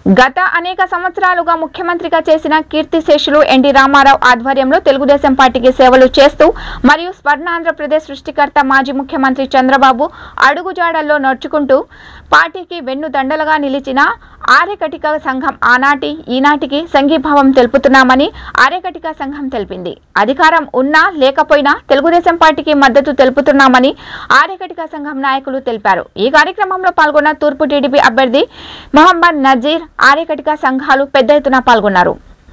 గత అనేక సంవత్సరాలుగా ముఖ్యమంత్రిగా చేసిన కీర్తిశేషులు ఎన్టీ రామారావు ఆధ్వర్యంలో తెలుగుదేశం పార్టీకి సేవలు చేస్తూ మరియు స్వర్ణాంధ్రప్రదేశ్ సృష్టికర్త మాజీ ముఖ్యమంత్రి చంద్రబాబు అడుగుజాడల్లో నడుచుకుంటూ పార్టీకి వెన్నుదండలుగా నిలిచిన ఆర్యకటిక సంఘం ఆనాటి ఈనాటికి సంఘీభావం తెలుపుతున్నామని ఆర్యకటిక సంఘం తెలిపింది అధికారం ఉన్నా లేకపోయినా తెలుగుదేశం పార్టీకి మద్దతు తెలుపుతున్నామని ఆర్యకటిక సంఘం నాయకులు తెలిపారు ఈ కార్యక్రమంలో పాల్గొన్న తూర్పు టీడీపీ అభ్యర్థి మొహమ్మద్ నజీర్ ఆర్యకటిక సంఘాలు పెద్ద ఎత్తున పాల్గొన్నారు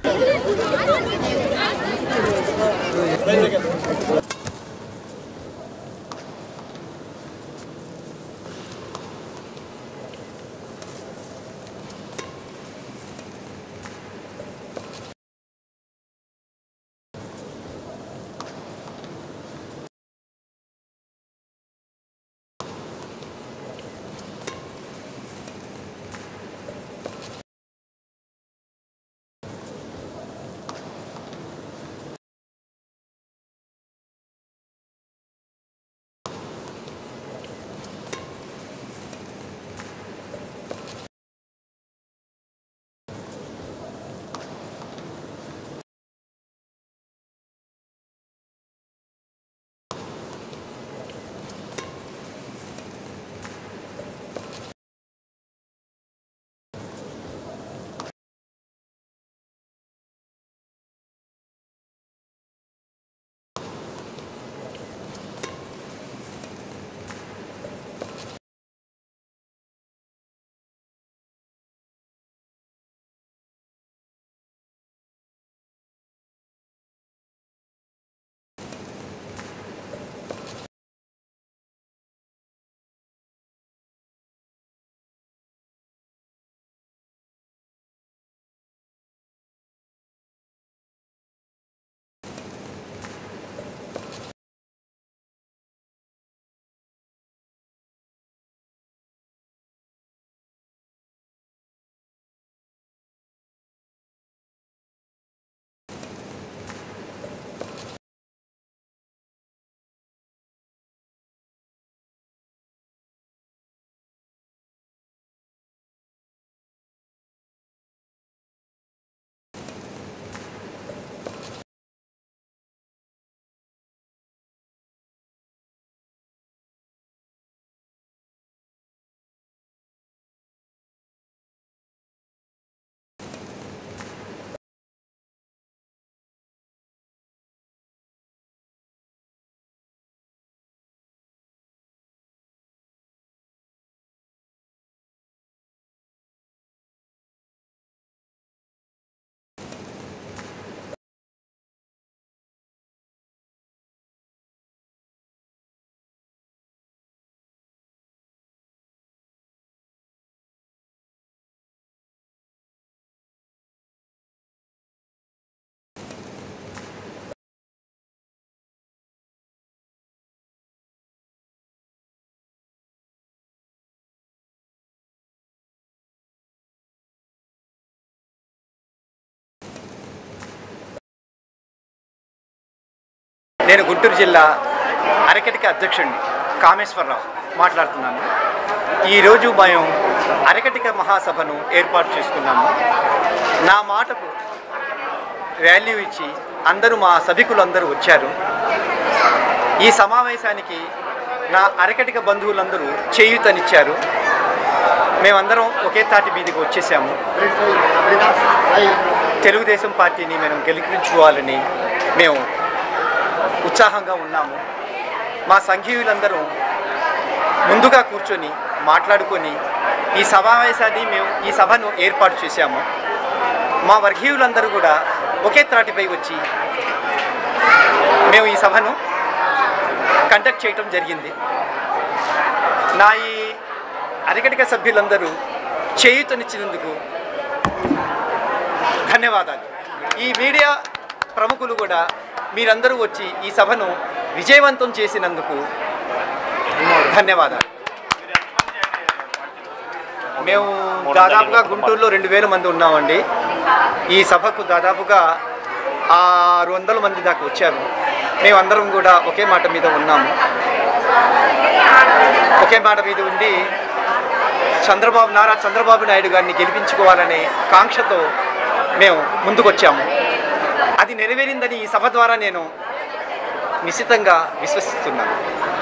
నేను గుంటూరు జిల్లా అరకటిక అధ్యక్షుడిని కామేశ్వరరావు మాట్లాడుతున్నాను ఈరోజు మేము అరకటిక మహాసభను ఏర్పాటు చేసుకున్నాము నా మాటకు వాల్యూ ఇచ్చి అందరూ మా సభికులందరూ వచ్చారు ఈ సమావేశానికి నా అరకటిక బంధువులందరూ చేయూతనిచ్చారు మేమందరం ఒకే తాటి మీదకి వచ్చేసాము తెలుగుదేశం పార్టీని మేము గెలిపించుకోవాలని మేము ఉత్సాహంగా ఉన్నాము మా సంఘీయులందరూ ముందుగా కూర్చొని మాట్లాడుకొని ఈ సమావేశాన్ని మేము ఈ సభను ఏర్పాటు చేశాము మా వర్గీయులందరూ కూడా ఒకే త్రాటిపై వచ్చి మేము ఈ సభను కండక్ట్ చేయటం జరిగింది నా ఈ అరికటిక సభ్యులందరూ చేయూతనిచ్చినందుకు ధన్యవాదాలు ఈ మీడియా ప్రముఖులు కూడా మీరందరూ వచ్చి ఈ సభను విజయవంతం చేసినందుకు ధన్యవాదాలు మేము దాదాపుగా గుంటూరులో రెండు వేల మంది ఉన్నామండి ఈ సభకు దాదాపుగా ఆరు వందల మంది దాకా వచ్చారు మేమందరం కూడా ఒకే మాట మీద ఉన్నాము ఒకే మాట మీద ఉండి చంద్రబాబు నారా చంద్రబాబు నాయుడు గారిని గెలిపించుకోవాలనే కాంక్షతో మేము ముందుకొచ్చాము అది నెరవేరిందని ఈ సభ ద్వారా నేను నిశ్చితంగా విశ్వసిస్తున్నాను